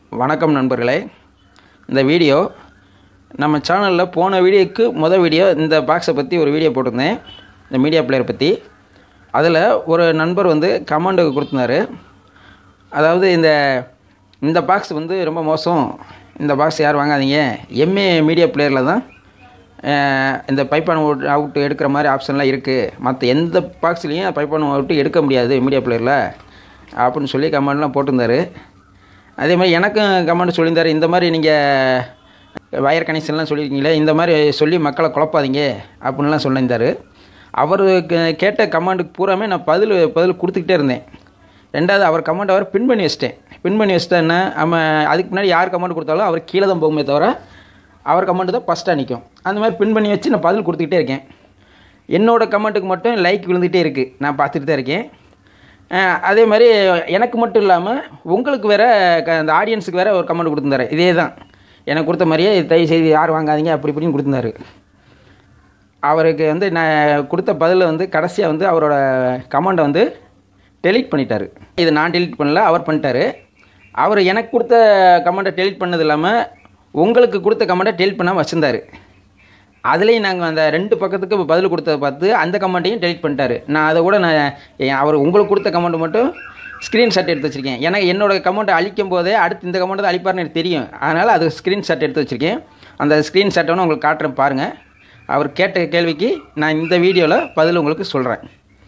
வணக்கம் நண்பர்களே இந்த வீடியோ நம்ம சேனலில் போன வீடியோக்கு மொதல் வீடியோ இந்த பாக்ஸை பற்றி ஒரு வீடியோ போட்டிருந்தேன் இந்த மீடியா பிளேயர் பற்றி அதில் ஒரு நண்பர் வந்து கமெண்ட் கொடுத்துருந்தாரு அதாவது இந்த இந்த பாக்ஸ் வந்து ரொம்ப மோசம் இந்த பாக்ஸ் யாரும் வாங்காதீங்க எம்ஏ மீடியா பிளேயரில் தான் அஹ், இந்த பைப்பான் அவுட் அவுட் எடுக்கிற மாதிரி ஆப்ஷன்லாம் இருக்குது மற்ற எந்த பாக்ஸ்லேயும் பைப்பான் அவுட் எடுக்க முடியாது மீடியா பிளேயரில் அப்படின்னு சொல்லி கமெண்ட்லாம் போட்டிருந்தாரு அதே மாதிரி எனக்கும் கமெண்ட் சொல்லியிருந்தாரு இந்த மாதிரி நீங்கள் வயர் கனெக்ஷன்லாம் சொல்லியிருக்கீங்களே இந்த மாதிரி சொல்லி மக்களை குழப்பாதீங்க அப்படின்லாம் சொல்லியிருந்தார் அவர் கேட்ட கமெண்ட்டுக்கு பூராமே நான் பதில் பதில் கொடுத்துக்கிட்டே இருந்தேன் ரெண்டாவது அவர் கமெண்ட் அவர் பின் பண்ணி வச்சிட்டேன் பின் பண்ணி வச்சிட்டா என்ன அவன் அதுக்கு முன்னாடி யார் கமெண்ட் கொடுத்தாலும் அவர் கீழே தான் போகுமே தவிர அவர் கமெண்ட் தான் ஃபஸ்ட்டாக நிற்கும் அந்த மாதிரி பின் பண்ணி வச்சு நான் பதில் கொடுத்துக்கிட்டே இருக்கேன் என்னோட கமெண்ட்டுக்கு மட்டும் லைக் விழுந்துகிட்டே இருக்குது நான் பார்த்துட்டு தான் இருக்கேன் அஹ் அதே மாதிரி எனக்கு மட்டும் இல்லாமல் உங்களுக்கு வேற க- அந்த ஆடியன்ஸுக்கு வேற ஒரு கமெண்ட் கொடுத்துருந்தாரு இதே தான் எனக்கு கொடுத்த மாதிரியே தயவு செய்து யார் வாங்காதீங்க அப்படி இப்படின்னு கொடுத்துருந்தாரு அவருக்கு வந்து நான் கொடுத்த பதில் வந்து கடைசியாக வந்து அவரோட கமெண்டை வந்து டெலீட் பண்ணிட்டாரு இது நான் டெலீட் பண்ணல அவர் பண்ணிட்டாரு அவர் எனக்கு கொடுத்த கமெண்ட்டை டெலீட் பண்ணது இல்லாமல் உங்களுக்கு கொடுத்த கமெண்ட்டை டெலீட் பண்ணாமல் வச்சுருந்தாரு அதுலேயும் நாங்கள் அந்த ரெண்டு பக்கத்துக்கு பதில் கொடுத்ததை பார்த்து அந்த கமெண்ட்டையும் டெலிட் பண்ணிட்டாரு நான் அதை கூட நான் என் அவர் உங்களுக்கு கொடுத்த கமெண்ட் மட்டும் ஸ்க்ரீன்ஷாட் எடுத்து வச்சுருக்கேன் ஏன்னா என்னோட கமெண்ட்டை அழிக்கும் போதே அடுத்து இந்த கமெண்ட் தான் அழிப்பார்னு எனக்கு தெரியும் அதனால் அது ஸ்க்ரீன்ஷாட் எடுத்து வச்சுருக்கேன் அந்த ஸ்க்ரீன்ஷாட்டை வேணா உங்களுக்கு காட்டுறேன் பாருங்கள் அவர் கேட்ட கேள்விக்கு நான் இந்த வீடியோவில் பதில் உங்களுக்கு சொல்கிறேன்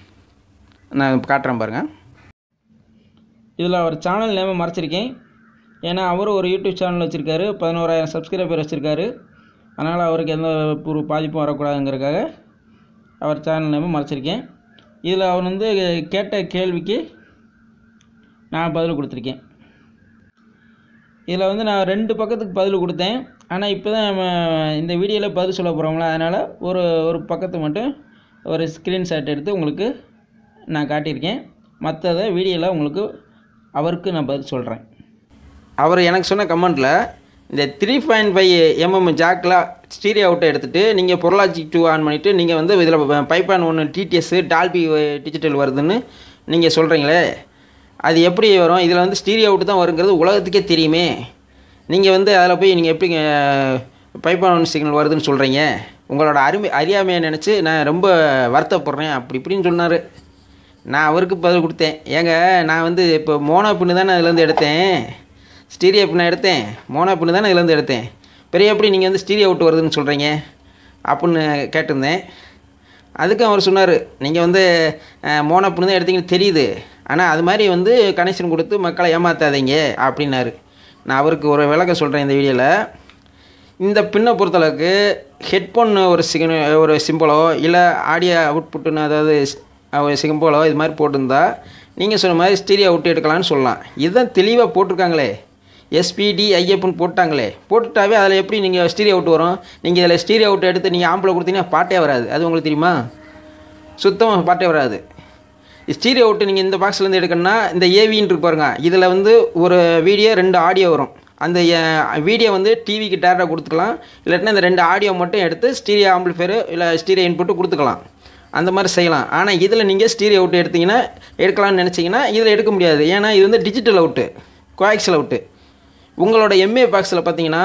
நான் காட்டுறேன் பாருங்கள் இதில் அவர் சேனல் நேமை மறைச்சிருக்கேன் ஏன்னா அவரும் ஒரு யூடியூப் சேனல் வச்சுருக்காரு பதினோராயிரம் சப்ஸ்கிரைபர் வச்சுருக்காரு அதனால் அவருக்கு எந்த ஒரு பாதிப்பும் வரக்கூடாதுங்கிறதுக்காக அவர் சேனல் நேமை மறைச்சிருக்கேன் இதில் அவர் வந்து கேட்ட கேள்விக்கு நான் பதில் கொடுத்துருக்கேன் இதில் வந்து நான் ரெண்டு பக்கத்துக்கு பதில் கொடுத்தேன் ஆனால் இப்போ தான் நம்ம இந்த வீடியோவில் பதில் சொல்ல போகிறோம்ல அதனால் ஒரு ஒரு பக்கத்தை மட்டும் ஒரு ஸ்க்ரீன்ஷாட் எடுத்து உங்களுக்கு நான் காட்டியிருக்கேன் மற்றதை வீடியோவில் உங்களுக்கு அவருக்கு நான் பதில் சொல்கிறேன் அவர் எனக்கு சொன்ன கமெண்ட்டில் இந்த த்ரீ பாயிண்ட் ஃபைவ் எம்எம் ஜாக்கில் ஸ்டீரியோ அவுட்டை எடுத்துகிட்டு நீங்கள் பொருளாச்சி டூ ஆன் பண்ணிவிட்டு நீங்கள் வந்து இதில் பைப்பான் ஒன்று டிடிஎஸ் டால்பி டிஜிட்டல் வருதுன்னு நீங்கள் சொல்கிறீங்களே அது எப்படி வரும் இதில் வந்து ஸ்டீரியோ அவுட்டு தான் வருங்கிறது உலகத்துக்கே தெரியுமே நீங்கள் வந்து அதில் போய் நீங்கள் எப்படிங்க பைப்பான் ஒன் சிக்னல் வருதுன்னு சொல்கிறீங்க உங்களோட அருமை அறியாமையை நினச்சி நான் ரொம்ப வருத்தப்படுறேன் அப்படி இப்படின்னு சொன்னார் நான் அவருக்கு பதில் கொடுத்தேன் ஏங்க நான் வந்து இப்போ மோனோ பின்னு தானே அதுலேருந்து எடுத்தேன் ஸ்டீரியோ பின்னை எடுத்தேன் மோனோ பின்னு தானே இதுலேருந்து எடுத்தேன் பெரிய எப்படி நீங்கள் வந்து ஸ்டீரியோ அவுட் வருதுன்னு சொல்கிறீங்க அப்படின்னு கேட்டிருந்தேன் அதுக்கும் அவர் சொன்னார் நீங்கள் வந்து அஹ், மோனோ பின்னு தான் எடுத்தீங்கன்னு தெரியுது ஆனால் அது மாதிரி வந்து கனெக்ஷன் கொடுத்து மக்களை ஏமாற்றாதீங்க அப்படின்னாரு நான் அவருக்கு ஒரு விளக்கம் சொல்கிறேன் இந்த வீடியோவில் இந்த பின்னை பொறுத்தளவுக்கு ஹெட்ஃபோன் ஒரு சிக்ன ஒரு சிம்பிளோ இல்லை ஆடியோ அவுட்புட்டுன்னு அதாவது ஸ்- ஒரு சிம்பிளோ இது மாதிரி போட்டிருந்தா நீங்கள் சொன்ன மாதிரி ஸ்டீரியோ அவுட் எடுக்கலாம்னு சொல்லலாம் இதுதான் தெளிவாக போட்டிருக்காங்களே எஸ்பிடி ஐஎப்னு போட்டாங்களே போட்டுட்டாவே அதில் எப்படி நீங்கள் ஸ்டீரியோ அவுட் வரும் நீங்கள் இதில் ஸ்டீரியோ அவுட் எடுத்து நீங்கள் ஆம்பில் கொடுத்தீங்கன்னா பாட்டே வராது அது உங்களுக்கு தெரியுமா சுத்தமாக பாட்டே வராது ஸ்டீரியோ அவுட்டு நீங்கள் இந்த பாக்ஸ்லேருந்து எடுக்கணும்னா இந்த ஏவின்னு இருக்கு பாருங்க இதில் வந்து ஒரு வீடியோ ரெண்டு ஆடியோ வரும் அந்த வீடியோ வந்து டிவிக்கு டேரெக்டாக கொடுத்துக்கலாம் இல்லாட்டினா இந்த ரெண்டு ஆடியோ மட்டும் எடுத்து ஸ்டீரியோ ஆம்பிளிஃபேரு இல்லை ஸ்டீரியோ இன்புட்டு கொடுத்துக்கலாம் அந்த மாதிரி செய்யலாம் ஆனால் இதில் நீங்கள் ஸ்டீரியோ அவுட் எடுத்தீங்கன்னா எடுக்கலாம்னு நினச்சிங்கன்னா இதில் எடுக்க முடியாது ஏன்னா இது வந்து டிஜிட்டல் அவுட்டு கோஆக்சல் அவுட்டு உங்களோட எம்ஏ பாக்ஸில் பார்த்தீங்கன்னா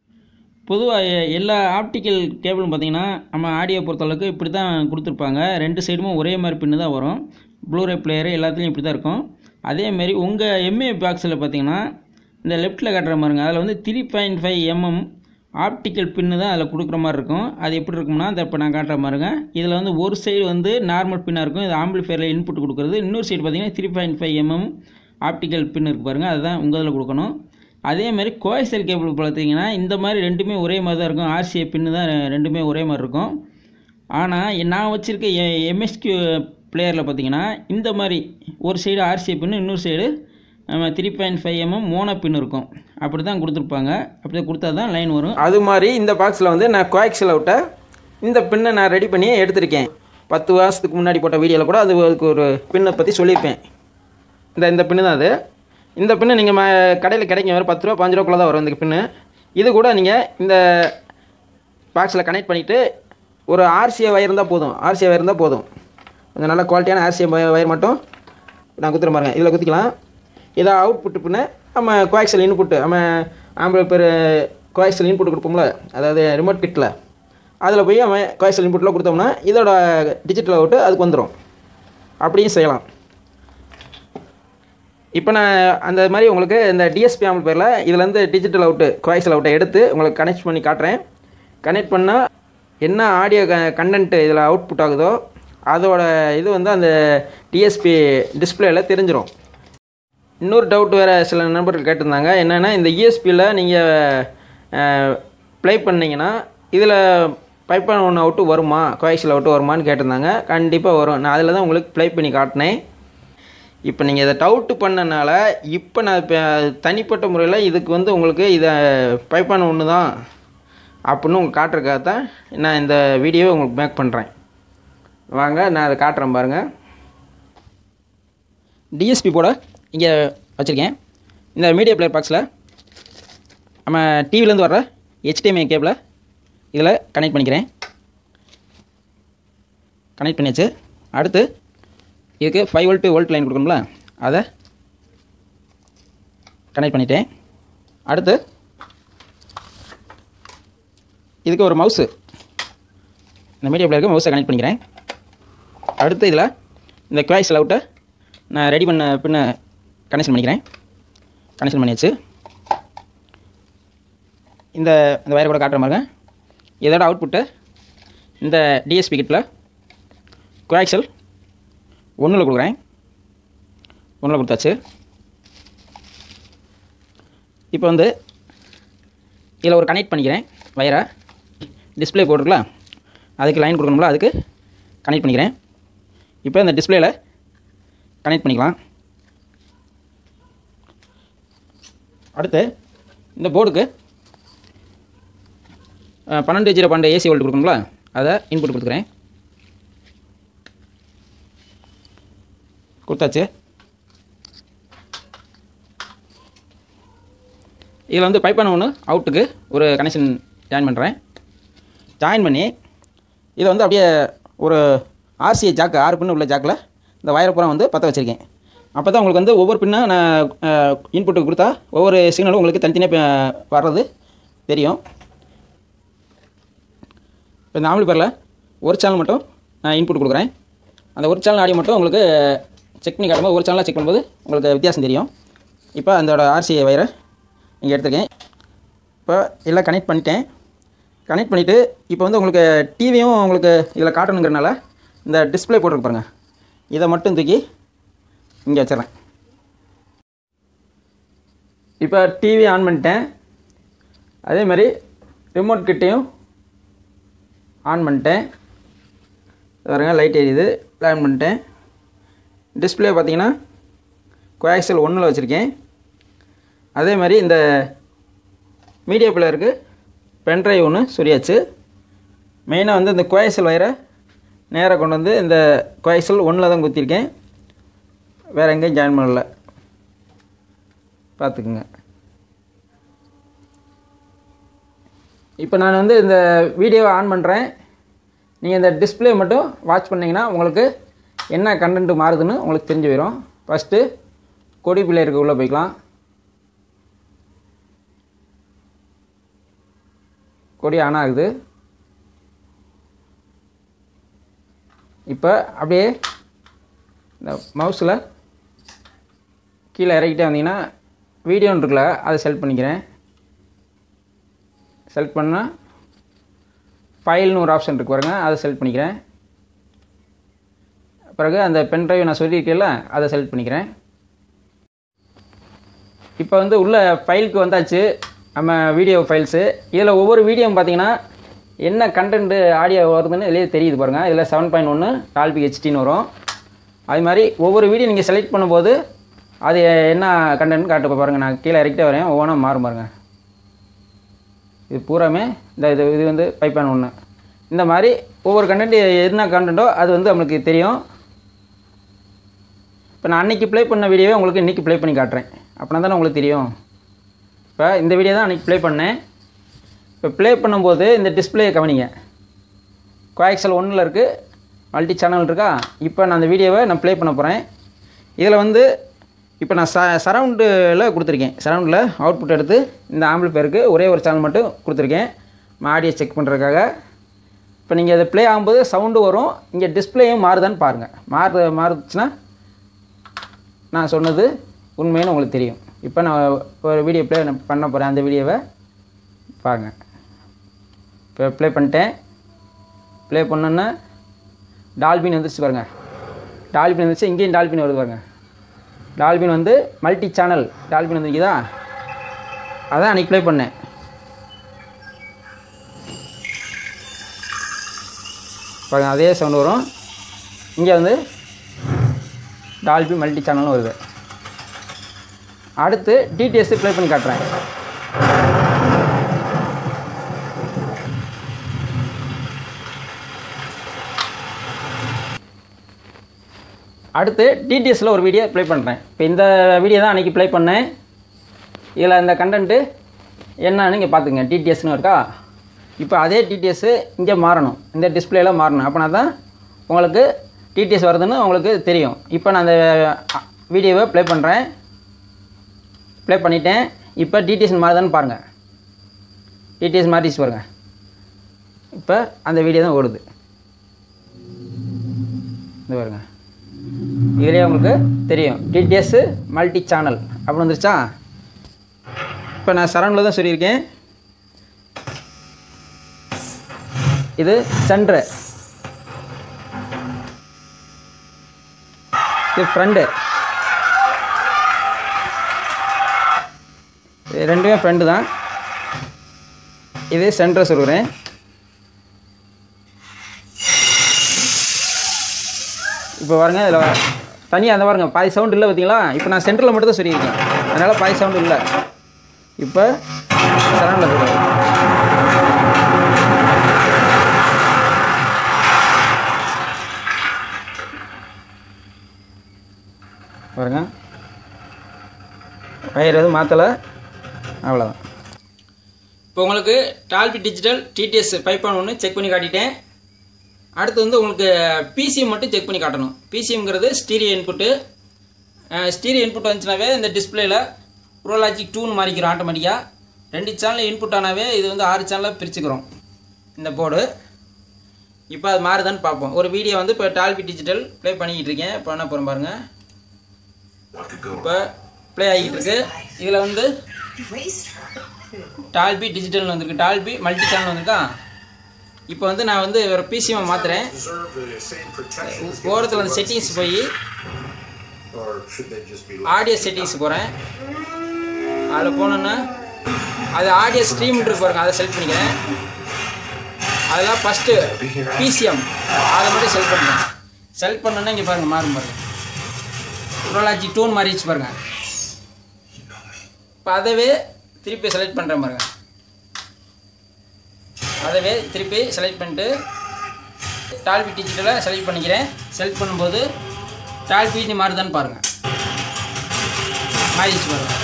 பொதுவாக எல்லா ஆப்டிக்கல் கேபிளும் பார்த்தீங்கன்னா நம்ம ஆடியோ பொறுத்தளவுக்கு இப்படி தான் கொடுத்துருப்பாங்க ரெண்டு சைடுமே ஒரே மாதிரி பின்னு தான் வரும் ப்ளூரே பிளேயரு எல்லாத்துலேயும் இப்படி தான் இருக்கும் அதேமாரி உங்கள் எம்ஏ பாக்ஸில் பார்த்தீங்கன்னா இந்த லெஃப்ட்டில் காட்டுற மாதிரிங்க அதில் வந்து three point five mm optical pin தான் அதில் கொடுக்குற மாதிரி இருக்கும் அது எப்படி இருக்கும்னா இந்த இப்போ நான் காட்டுற மாதிரிங்க இதில் வந்து ஒரு சைடு வந்து நார்மல் பின்னாக இருக்கும் இது ஆம்பிளிஃபையரில் இன்புட் கொடுக்குறது இன்னொரு சைடு பார்த்தீங்கன்னா three point five mm optical pin இருக்கு பாருங்கள் அதுதான் உங்கள் இதில் கொடுக்கணும் அதே மாதிரி கோஎஸ்எல் கேபிள் பார்த்தீங்கன்னா இந்த மாதிரி ரெண்டுமே ஒரே மாதிரி தான் இருக்கும் ஆர்சிஏ பின்னு தான் ரெண்டுமே ஒரே மாதிரி இருக்கும் ஆனால் நான் வச்சுருக்க எம்எஸ்கியூ பிளேயரில் பார்த்தீங்கன்னா இந்த மாதிரி ஒரு சைடு ஆர்சிஏ பின்னு இன்னொரு side three point five mm mono pin இருக்கும் அப்படி தான் கொடுத்துருப்பாங்க அப்படி தான் கொடுத்தா தான் லைன் வரும் அது மாதிரி இந்த பாக்ஸில் வந்து நான் கோஆக்சில் அவுட்டை இந்த பின்னை நான் ரெடி பண்ணி எடுத்திருக்கேன் பத்து வருஷத்துக்கு முன்னாடி போட்ட வீடியோவில் கூட அது அதுக்கு ஒரு பின்னை பற்றி சொல்லியிருப்பேன் இந்த இந்த பின்னு தான் அது இந்த பின்னு நீங்கள் ம கடையில் கிடைக்கும் வரும் பத்து ரூபா பாஞ்சு ரூபாக்குள்ள தான் வரும் இந்த பின்னு இது கூட நீங்கள் இந்த பாக்ஸில் கனெக்ட் பண்ணிவிட்டு ஒரு ஆர்சிஏ வயர் இருந்தால் போதும் ஆர்சிஏ வயர் இருந்தால் போதும் கொஞ்சம் நல்ல குவாலிட்டியான ஆர்சிஏ வயர் மட்டும் நான் குத்துற பாருங்க இதில் குத்திக்கலாம் இதை அவுட்புட் பின்ன நம்ம கோஆக்சல் இன்புட்டு நம்ம ஆம்பளை பேர் கோஆக்சல் இன்புட் கொடுப்போம்ல அதாவது ரிமோட் கிட்டில் அதில் போய் அவன் கோஆக்சல் இன்புட்டில் கொடுத்தோம்னா இதோட டிஜிட்டல் அவுட்டு அதுக்கு வந்துடும் அப்படியும் செய்யலாம் இப்போ நான் அந்த மாதிரி உங்களுக்கு இந்த டிஎஸ்பி ஆம்பிள் பேரில் இதுலேருந்து டிஜிட்டல் அவுட்டு கோஆக்சல் அவுட்டை எடுத்து உங்களுக்கு கனெக்ட் பண்ணி காட்டுறேன் கனெக்ட் பண்ணால் என்ன ஆடியோ க கண்டென்ட்டு இதில் அவுட்புட் ஆகுதோ அதோட இது வந்து அந்த டிஎஸ்பி டிஸ்பிளேயில் தெரிஞ்சிடும் இன்னொரு டவுட் வேறு சில நண்பர்கள் கேட்டிருந்தாங்க என்னென்னா இந்த இஎஸ்பியில் நீங்கள் ப்ளே பண்ணிங்கன்னா இதில் பைப்பான் ஒன்று அவுட்டு வருமா கோஆக்சல் அவுட்டு வருமான்னு கேட்டிருந்தாங்க கண்டிப்பாக வரும் நான் அதில் தான் உங்களுக்கு ப்ளே பண்ணி காட்டினேன் இப்போ நீங்கள் இதை டவுட்டு பண்ணனால இப்போ நான் இப்போ தனிப்பட்ட முறையில் இதுக்கு வந்து உங்களுக்கு இதை பைப்பான ஒன்று தான் அப்படின்னு உங்களுக்கு காட்டுறதுக்காக தான் நான் இந்த வீடியோவை உங்களுக்கு மேக் பண்ணுறேன் வாங்க நான் அதை காட்டுறேன் பாருங்கள் டிஎஸ்பி போட இங்கே வச்சுருக்கேன் இந்த மீடியா பிளேயர் பாக்ஸில் நம்ம டிவிலேருந்து வர்ற ஹெச்டிஎம்ஐ கேபிளை இதில் கனெக்ட் பண்ணிக்கிறேன் கனெக்ட் பண்ணியாச்சு அடுத்து இதுக்கு ஃபைவ் வோல்ட் வோல்ட் லைன் கொடுக்கணும்ல அதை கனெக்ட் பண்ணிட்டேன் அடுத்து இதுக்கு ஒரு மவுஸு இந்த மீடியா பிளேயருக்கு மவுஸை கனெக்ட் பண்ணிக்கிறேன் அடுத்து இதில் இந்த குவாய்ஸ் அவுட்டை நான் ரெடி பண்ண பின்ன கனெக்ஷன் பண்ணிக்கிறேன் கனெக்ஷன் பண்ணியாச்சு இந்த இந்த வயரை கூட காட்டுற மாதிரி இதோட அவுட்புட்டை இந்த டிஎஸ்பி கிட்டில் குவாக்சல் ஒன்றில் கொடுக்குறேன் ஒன்றில் கொடுத்தாச்சு இப்போ வந்து இதில் ஒரு கனெக்ட் பண்ணிக்கிறேன் வயரை டிஸ்பிளே போட்டிருக்கல அதுக்கு லைன் கொடுக்கணும்ல அதுக்கு கனெக்ட் பண்ணிக்கிறேன் இப்போ இந்த டிஸ்பிளேயில் கனெக்ட் பண்ணிக்கலாம் அடுத்து இந்த போர்டுக்கு அஹ், பன்னெண்டு ஜீரோ பன்னெண்டு ஏசி வோல்ட் கொடுக்கணும்ல அதை இன்புட் கொடுத்துக்கிறேன் கொடுத்தாச்சு இதில் வந்து பைப்பான ஒன்று அவுட்டுக்கு ஒரு கனெக்ஷன் ஜாயின் பண்ணுறேன் ஜாயின் பண்ணி இதை வந்து அப்படியே ஒரு ஆர்சிஏ ஜாக்கு ஆறு பின்னு உள்ள ஜாக்கில் இந்த வயரை பூரா வந்து பற்ற வச்சுருக்கேன் அப்போ தான் உங்களுக்கு வந்து ஒவ்வொரு பின்னாக நான் இன்புட்டு கொடுத்தா ஒவ்வொரு சிக்னலும் உங்களுக்கு தனித்தனியாக ப- வர்றது தெரியும் இப்போ இந்த ஆம்பிள் ஒரு சேனல் மட்டும் நான் இன்புட் கொடுக்குறேன் அந்த ஒரு சேனல் ஆடியோ மட்டும் உங்களுக்கு செக் பண்ணி காட்டும்போது ஒரு சேனலாக செக் பண்ணும்போது உங்களுக்கு வித்தியாசம் தெரியும் இப்போ அதோட ஆர்சிஏ வயரை இங்கே எடுத்துருக்கேன் இப்போ எல்லாம் கனெக்ட் பண்ணிட்டேன் கனெக்ட் பண்ணிவிட்டு இப்போ வந்து உங்களுக்கு டிவியும் உங்களுக்கு இதில் காட்டணுங்கிறனால இந்த டிஸ்ப்ளே போட்டிருக்கு பாருங்கள் இதை மட்டும் தூக்கி இங்கே வச்சிடுறேன் இப்போ டிவி ஆன் பண்ணிட்டேன் அதே மாதிரி ரிமோட் கிட்டேயும் ஆன் பண்ணிட்டேன் பாருங்க லைட் எரியுது ஆன் பண்ணிட்டேன் டிஸ்ப்ளே பார்த்தீங்கன்னா கோஆக்சல் ஒன்றில் வச்சுருக்கேன் அதே மாதிரி இந்த மீடியா பிளேயருக்கு பென்ட்ரைவ் ஒன்று சொரியாச்சு மெயினாக வந்து இந்த கோயசல் வயரை நேராக கொண்டு வந்து இந்த கோயசல் ஒன்றில் தான் குத்திருக்கேன் வேறு எங்கேயும் ஜாயின் பண்ணல பார்த்துக்குங்க இப்போ நான் வந்து இந்த வீடியோவை ஆன் பண்ணுறேன் நீங்கள் இந்த டிஸ்ப்ளே மட்டும் வாட்ச் பண்ணிங்கன்னா உங்களுக்கு என்ன கண்டென்ட் மாறுதுன்னு உங்களுக்கு தெரிஞ்சு போயிடும் ஃபஸ்ட்டு கொடி பிள்ளையருக்கு உள்ளே போய்க்கலாம் கொடி ஆன் ஆகுது இப்போ அப்படியே இந்த மவுஸில் கீழே இறக்கிட்டே வந்தீங்கன்னா வீடியோன்னு இருக்குல்ல அதை செலக்ட் பண்ணிக்கிறேன் செலக்ட் பண்ணால் ஃபைல்னு ஒரு ஆப்ஷன் இருக்கு பாருங்க அதை செலக்ட் பண்ணிக்கிறேன் பிறகு அந்த பென் டிரைவ் நான் சொல்லியிருக்கேன்ல அதை செலக்ட் பண்ணிக்கிறேன் இப்போ வந்து உள்ள ஃபைலுக்கு வந்தாச்சு நம்ம வீடியோ ஃபைல்ஸு இதில் ஒவ்வொரு வீடியோவும் பார்த்தீங்கன்னா என்ன கண்டென்ட்டு ஆடியோ வருதுன்னு இதுலேயே தெரியுது பாருங்கள் இதில் செவன் பாயிண்ட் ஒன்று டால்பி ஹெச்டின்னு வரும் அது மாதிரி ஒவ்வொரு வீடியோ நீங்கள் செலக்ட் பண்ணும்போது அது என்ன கண்டென்ட் காட்டு பாருங்கள் நான் கீழே இறக்கிட்டே வரேன் ஒவ்வொன்றா மாறும் பாருங்கள் இது பூராமே இந்த இது இது வந்து பைப்பான் ஒன்று இந்த மாதிரி ஒவ்வொரு கண்டென்ட் என்ன கண்டென்ட்டோ அது வந்து நம்மளுக்கு தெரியும் இப்போ நான் அன்றைக்கி ப்ளே பண்ண வீடியோவை உங்களுக்கு இன்றைக்கி ப்ளே பண்ணி காட்டுறேன் அப்படின்னா தானே உங்களுக்கு தெரியும் இப்போ இந்த வீடியோ தான் அன்றைக்கி ப்ளே பண்ணேன் இப்போ ப்ளே பண்ணும்போது இந்த டிஸ்பிளேயை கவனிங்க கோஎக்சல் ஒன்றில் இருக்குது மல்டி சேனல் இருக்கா இப்போ நான் அந்த வீடியோவை நான் ப்ளே பண்ண போகிறேன் இதில் வந்து இப்போ நான் ச சரவுண்டில் கொடுத்துருக்கேன் சரவுண்டில் அவுட்புட் எடுத்து இந்த ஆம்பிளிஃபயருக்கு ஒரே ஒரு சேனல் மட்டும் கொடுத்துருக்கேன் ஆடியோ செக் பண்ணுறதுக்காக இப்போ நீங்கள் அதை ப்ளே ஆகும்போது சவுண்டு வரும் இங்கே டிஸ்பிளேயும் மாறுதான்னு பாருங்கள் மாறு மாறுச்சுன்னா நான் சொன்னது உண்மைன்னு உங்களுக்கு தெரியும் இப்போ நான் ஒரு வீடியோ ப்ளே பண்ண போகிறேன் அந்த வீடியோவை பாருங்கள் இப்போ ப்ளே பண்ணிட்டேன் ப்ளே பண்ணோன்னா டால்பின் வந்துருச்சு பாருங்கள் டால்பின் வந்துச்சு இங்கேயும் டால்பின் வருது பாருங்கள் டால்பின் வந்து மல்டி சேனல் டால்பின் வந்துருக்குதா அதான் அன்றைக்கி ப்ளே பண்ணேன் பாருங்க அதே சவுண்ட் வரும் இங்கே வந்து டால்பி மல்டி சேனலும் வருது அடுத்து டிடிஎஸ் ப்ளே பண்ணி காட்டுறேன் அடுத்து டிடிஎஸில் ஒரு வீடியோ ப்ளே பண்ணுறேன் இப்போ இந்த வீடியோ தான் அன்றைக்கி ப்ளே பண்ணேன் இதில் இந்த கண்டென்ட்டு என்னன்னு இங்கே பார்த்துங்க டிடிஎஸ்னு இருக்கா இப்போ அதே டிடிஎஸ்ஸு இங்கே மாறணும் இந்த டிஸ்பிளேல மாறணும் அப்போனா தான் உங்களுக்கு டிடிஎஸ் வருதுன்னு உங்களுக்கு தெரியும் இப்போ நான் அந்த வீடியோவை ப்ளே பண்ணுறேன் ப்ளே பண்ணிட்டேன் இப்போ டிடிஎஸ் மாறுதான்னு பாருங்கள் டிடிஎஸ் மாறிச்சு பாருங்கள் இப்போ அந்த வீடியோ தான் ஓடுது இந்த பாருங்க இதுலேயே உங்களுக்கு தெரியும் டிடிஎஸ் மல்டி சேனல் அப்படி வந்துருச்சா இப்போ நான் சரௌண்டில் தான் சொல்லியிருக்கேன் இது சென்ட்ரு இது ஃப்ரண்டு இது ரெண்டுமே ஃப்ரெண்டு தான் இது சென்டரை சொல்கிறேன் இப்போ பாருங்க இதில் தனியாக அந்த பாருங்க பாதி சவுண்ட் இல்லை பார்த்தீங்களா இப்போ நான் சென்டரில் மட்டும் தான் சொல்லியிருக்கேன் அதனால் பாதி சவுண்ட் இல்லை இப்போ சரௌண்டில் சொல்கிறேன் பாருங்க வயர் எதுவும் மாற்றலை அவ்வளோதான் இப்போ உங்களுக்கு Dolby digital DTS five point ஒன்று செக் பண்ணி காட்டிட்டேன் அடுத்து வந்து உங்களுக்கு பிசிஎம் மட்டும் செக் பண்ணி காட்டணும் பிசிஎம்ங்கிறது ஸ்டீரியோ இன்புட்டு ஸ்டீரியோ இன்புட் வந்துச்சுனாவே இந்த டிஸ்பிளேல ப்ரோலாஜிக் டூன்னு மாறிக்கிறோம் ஆட்டோமேட்டிக்காக ரெண்டு சேனல் இன்புட் ஆனாவே இது வந்து ஆறு சேனலாக பிரிச்சுக்கிறோம் இந்த போர்டு இப்போ அது மாறுதான்னு பார்ப்போம் ஒரு வீடியோ வந்து இப்போ டால்பி டிஜிட்டல் ப்ளே பண்ணிக்கிட்டு இருக்கேன் இப்போ என்ன போகிறோம் பாருங்கள் இப்போ ப்ளே ஆகிட்டு இருக்கு இதில் வந்து டால்பி டிஜிட்டல்னு வந்திருக்கு டால்பி மல்டி சேனல் வந்திருக்கா இப்போ வந்து நான் வந்து ஒரு பிசிஎம் மாற்றுறேன் ஓரத்தில் அந்த செட்டிங்ஸ் போய் ஆடியோ செட்டிங்ஸ் போகிறேன் அதில் போனோன்னா அது ஆடியோ ஸ்ட்ரீம் இருக்கு பாருங்க அதை செலக்ட் பண்ணிக்கிறேன் அதெல்லாம் ஃபஸ்ட்டு பிசிஎம் அதை மட்டும் செலக்ட் பண்ணுறேன் செலக்ட் பண்ணோன்னா இங்கே பாருங்கள் மாறும் பாருங்க ப்ரோலாஜி டோன் மாறிடுச்சு பாருங்க இப்போ அதவே திருப்பி செலக்ட் பண்ணுறேன் பாருங்க அதவே திருப்பி செலக்ட் பண்ணிட்டு டால்பி டிஜிட்டலை செலக்ட் பண்ணிக்கிறேன் செலக்ட் பண்ணும்போது டால்பி மாறுதான்னு பாருங்கள் மாறிடுச்சு பாருங்க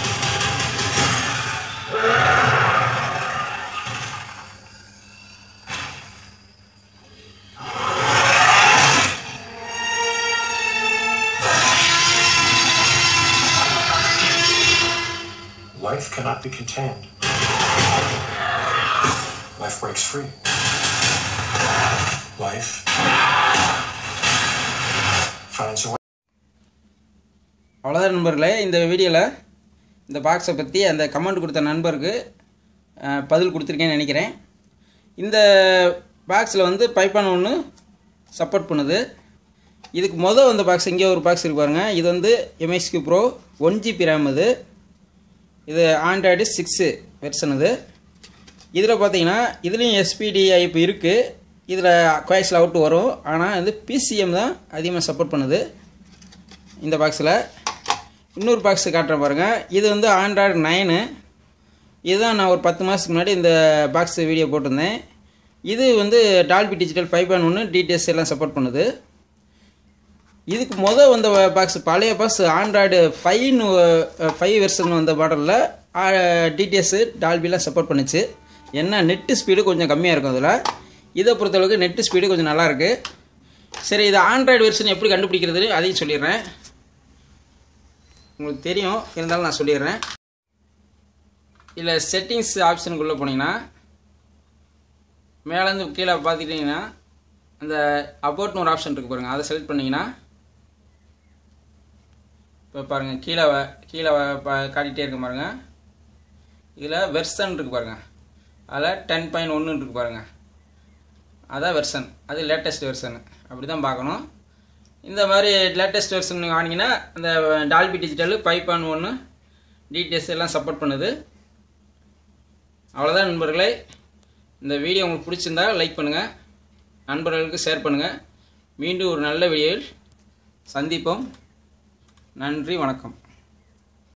Life cannot be contained. Life breaks free. Life finds a way. அவ்வளோதான் நண்பர்களே இந்த வீடியோவில் இந்த பாக்ஸை பற்றி அந்த கமெண்ட் கொடுத்த நண்பருக்கு அஹ், பதில் கொடுத்துருக்கேன்னு நினைக்கிறேன் இந்த பாக்ஸில் வந்து பைப்பான் ஒன்று சப்போர்ட் பண்ணுது இதுக்கு மொதல் வந்த பாக்ஸ் இங்கே ஒரு பாக்ஸ் இருக்கு பாருங்க இது வந்து MSQ pro one GB RAM இது இது ஆண்ட்ராய்டு சிக்ஸு வெர்ஷன் இது இதில் பார்த்தீங்கன்னா இதுலேயும் எஸ்பிடி ஐப்பு இருக்குது இதில் குவாய்ஸில் அவுட் வரும் ஆனால் வந்து பிசிஎம் தான் அதிகமாக சப்போர்ட் பண்ணுது இந்த பாக்ஸில் இன்னொரு பாக்ஸ் காட்டுறேன் பாருங்கள் இது வந்து ஆண்ட்ராய்டு நைனு இதுதான் நான் ஒரு பத்து மாதத்துக்கு முன்னாடி இந்த பாக்ஸ் வீடியோ போட்டிருந்தேன் இது வந்து டால்பி டிஜிட்டல் ஃபைவ் பாயிண்ட் ஒன்று டிடிஎஸ் எல்லாம் சப்போர்ட் பண்ணுது இதுக்கு மொதல் வந்த பாக்ஸ் பழைய பாக்ஸ் ஆண்ட்ராய்டு ஃபைவ்னு ஃபைவ் வெர்ஷன் வந்த மாடலில் டிடிஎஸ் டால்பிலாம் சப்போர்ட் பண்ணுச்சு என்ன நெட்டு ஸ்பீடு கொஞ்சம் கம்மியாக இருக்கும் அதில் இதை பொறுத்தளவுக்கு நெட்டு ஸ்பீடு கொஞ்சம் நல்லா இருக்கு சரி இது ஆண்ட்ராய்டு வெர்ஷன் எப்படி கண்டுபிடிக்கிறது அதையும் சொல்லிடுறேன் உங்களுக்கு தெரியும் இருந்தாலும் நான் சொல்லிடுறேன் இதில் செட்டிங்ஸ் ஆப்ஷனுக்குள்ளே போனீங்கன்னா மேலேருந்து கீழே பார்த்துக்கிட்டிங்கன்னா அந்த அபோட்னு ஒரு ஆப்ஷன் இருக்குது பாருங்கள் அதை செலக்ட் பண்ணிங்கன்னா இப்போ பாருங்கள் கீழே வ- கீழே வ- ப- காட்டிகிட்டே இருக்கு பாருங்கள் இதில் வெர்சன் இருக்குது பாருங்கள் அதில் டென் பாயிண்ட் ஒன்று இருக்குது பாருங்கள் அதான் வெர்சன் அது லேட்டஸ்ட் வெர்சன் அப்படி தான் பார்க்கணும் இந்த மாதிரி லேட்டஸ்ட் வெர்சன் நீங்கள் வாங்கினீங்கன்னா அந்த டால்பி டிஜிட்டல் ஃபைவ் பாயிண்ட் ஒன்று டிடிஎஸ் எல்லாம் சப்போர்ட் பண்ணுது அவ்வளோதான் நண்பர்களே இந்த வீடியோ உங்களுக்கு பிடிச்சிருந்தா லைக் பண்ணுங்கள் நண்பர்களுக்கு ஷேர் பண்ணுங்கள் மீண்டும் ஒரு நல்ல வீடியோவில் சந்திப்போம் நன்றி வணக்கம்